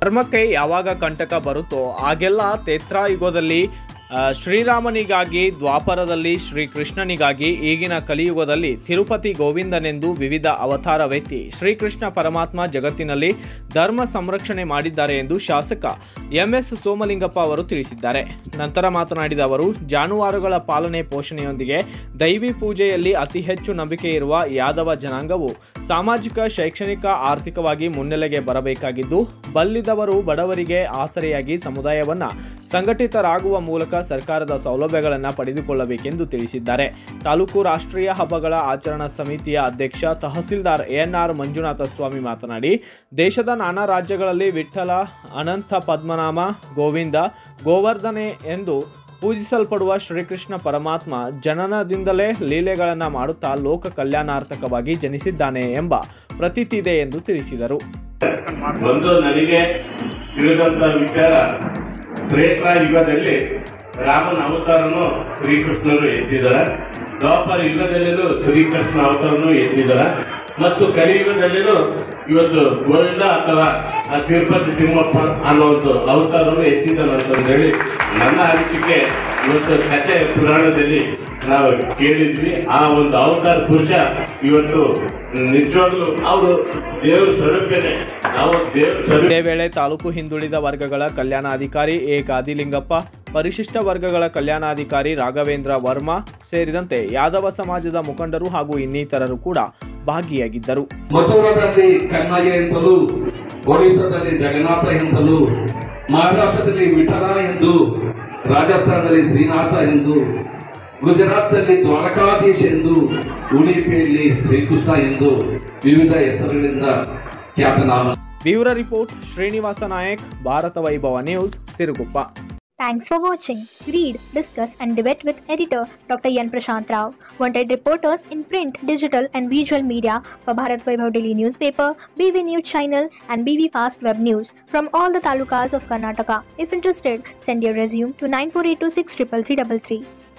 ಧರ್ಮಕ್ಕೆ ಯಾವಾಗ ಕಂಟಕ ಬರುತ್ತೋ ಆಗೆಲ್ಲ ತೇತ್ರಾಯುಗದಲ್ಲಿ ಆ, ಶ್ರೀರಾಮನಿಗಾಗಿ ದ್ವಾಪರದಲ್ಲಿ ಶ್ರೀಕೃಷ್ಣನಿಗಾಗಿ ಈಗಿನ ಕಲಿಯುಗದಲ್ಲಿ ತಿರುಪತಿ ಗೋವಿಂದನೆಂದು ವಿವಿಧ ಅವತಾರವೆತ್ತಿ ಶ್ರೀಕೃಷ್ಣ ಪರಮಾತ್ಮ ಜಗತ್ತಿನಲ್ಲಿ ಧರ್ಮ ಸಂರಕ್ಷಣೆ ಮಾಡಿದ್ದಾರೆ ಎಂದು ಶಾಸಕ ಎಂಎಸ್ ಸೋಮಲಿಂಗಪ್ಪ ಅವರು ತಿಳಿಸಿದ್ದಾರೆ ನಂತರ ಮಾತನಾಡಿದ ಅವರು ಜಾನುವಾರುಗಳ ಪಾಲನೆ ಪೋಷಣೆಯೊಂದಿಗೆ ದೈವಿ ಪೂಜೆಯಲ್ಲಿ ಅತಿ ಹೆಚ್ಚು ನಂಬಿಕೆ ಇರುವ ಯಾದವ ಜನಾಂಗವು ಸಾಮಾಜಿಕ ಶೈಕ್ಷಣಿಕ ಆರ್ಥಿಕವಾಗಿ ಮುನ್ನೆಲೆಗೆ ಬರಬೇಕಾಗಿದ್ದು ಬಲ್ಲಿದವರು ಬಡವರಿಗೆ ಆಸರೆಯಾಗಿ ಸಮುದಾಯವನ್ನ ಸಂಘಟಿತರಾಗುವ ಮೂಲಕ ಸರ್ಕಾರದ ಸೌಲಭ್ಯಗಳನ್ನು ಪಡೆದುಕೊಳ್ಳಬೇಕೆಂದು ತಿಳಿಸಿದ್ದಾರೆ ತಾಲೂಕು ರಾಷ್ಟ್ರೀಯ ಹಬ್ಬಗಳ ಆಚರಣಾ ಸಮಿತಿಯ ಅಧ್ಯಕ್ಷ ತಹಸೀಲ್ದಾರ್ ಎಎನ್ಆರ್ ಮಂಜುನಾಥ ಸ್ವಾಮಿ ಮಾತನಾಡಿ ದೇಶದ ನಾನಾ ರಾಜ್ಯಗಳಲ್ಲಿ ವಿಠಲ ಅನಂತ ಪದ್ಮನಾಮ ಗೋವಿಂದ ಗೋವರ್ಧನೆ ಎಂದು ಪೂಜಿಸಲ್ಪಡುವ ಶ್ರೀಕೃಷ್ಣ ಪರಮಾತ್ಮ ಜನನದಿಂದಲೇ ಲೀಲೆಗಳನ್ನು ಮಾಡುತ್ತಾ ಲೋಕ ಕಲ್ಯಾಣಾರ್ಥಕವಾಗಿ ಜನಿಸಿದ್ದಾನೆ ಎಂಬ ಪ್ರತೀತಿ ಇದೆ ಎಂದು ತಿಳಿಸಿದರು ಒಂದು ನನಗೆ ತಿಳಿದಂತ ವಿಚಾರ ತ್ರೇತ್ರ ಯುಗದಲ್ಲಿ ರಾಮನ ಅವತಾರನು ಶ್ರೀಕೃಷ್ಣರು ಎತ್ತಿದ್ದಾರೆ ದ್ವಾಪರ ಯುಗದಲ್ಲಿನೂ ಶ್ರೀಕೃಷ್ಣ ಅವತಾರನು ಎತ್ತಿದ್ದಾರೆ ಮತ್ತು ಕಲಿಯುಗದಲ್ಲಿನೂ ಇವತ್ತು ಗೋವಿಂದ ಅಥವಾ ಆ ತಿರುಪತಿ ತಿಮ್ಮಪ್ಪ ಅನ್ನೋ ಒಂದು ಅವತಾರನು ಎತ್ತಿದ್ದಾನೆ ಅಂತಂದೇಳಿ ನನ್ನ ಅನಿಸಿಕೆ ಇವತ್ತು ಕಥೆ ಪುರಾಣದಲ್ಲಿ ನಾವು ಕೇಳಿದ್ವಿ ಆ ಒಂದು ಅವತಾರ ಪುರುಷ ಇವತ್ತು ನಿಜವಾಗ್ಲೂ ಅವರು ದೇವ್ರ ಸ್ವರೂಪನೇ ನಾವು ದೇವ್ರ ಸ್ವರೂಪ ಇದೇ ವೇಳೆ ತಾಲೂಕು ಹಿಂದುಳಿದ ವರ್ಗಗಳ ಕಲ್ಯಾಣಾಧಿಕಾರಿ ಎ ಗಾದಿಲಿಂಗಪ್ಪ ಪರಿಶಿಷ್ಟ ವರ್ಗಗಳ ಕಲ್ಯಾಣಾಧಿಕಾರಿ ರಾಘವೇಂದ್ರ ವರ್ಮಾ ಸೇರಿದಂತೆ ಯಾದವ ಸಮಾಜದ ಮುಖಂಡರು ಹಾಗೂ ಇನ್ನಿತರರು ಕೂಡ ಭಾಗಿಯಾಗಿದ್ದರು ಮಥುರಾದಲ್ಲಿ ಕನ್ನಯ್ಯ ಎಂತಲೂ ಒಡಿಶಾದಲ್ಲಿ ಜಗನ್ನಾಥ ಎಂತಲೂ ಮಹಾರಾಷ್ಟ್ರದಲ್ಲಿ ವಿಠಲ ಎಂದು ರಾಜಸ್ಥಾನದಲ್ಲಿ ಶ್ರೀನಾಥ ಎಂದು ಗುಜರಾತ್ನಲ್ಲಿ ದ್ವಾರಕಾಧೀಶ್ ಎಂದು ಉಡುಪಿಯಲ್ಲಿ ಶ್ರೀಕೃಷ್ಣ ಎಂದು ವಿವಿಧ ಹೆಸರುಗಳಿಂದ ಖ್ಯಾತನಾಮ bureau report Srinivasa Nayak Bharata Vaibhava news Siruguppa Thanks for watching. Read, discuss, and debate with editor Dr. Yan Prashant Rao. Wanted reporters in print, digital, and visual media for Bharat Vaibhav Daily Newspaper, BV News Channel, and BV Fast Web News from all the talukas of Karnataka. If interested, send your resume to 9482633333.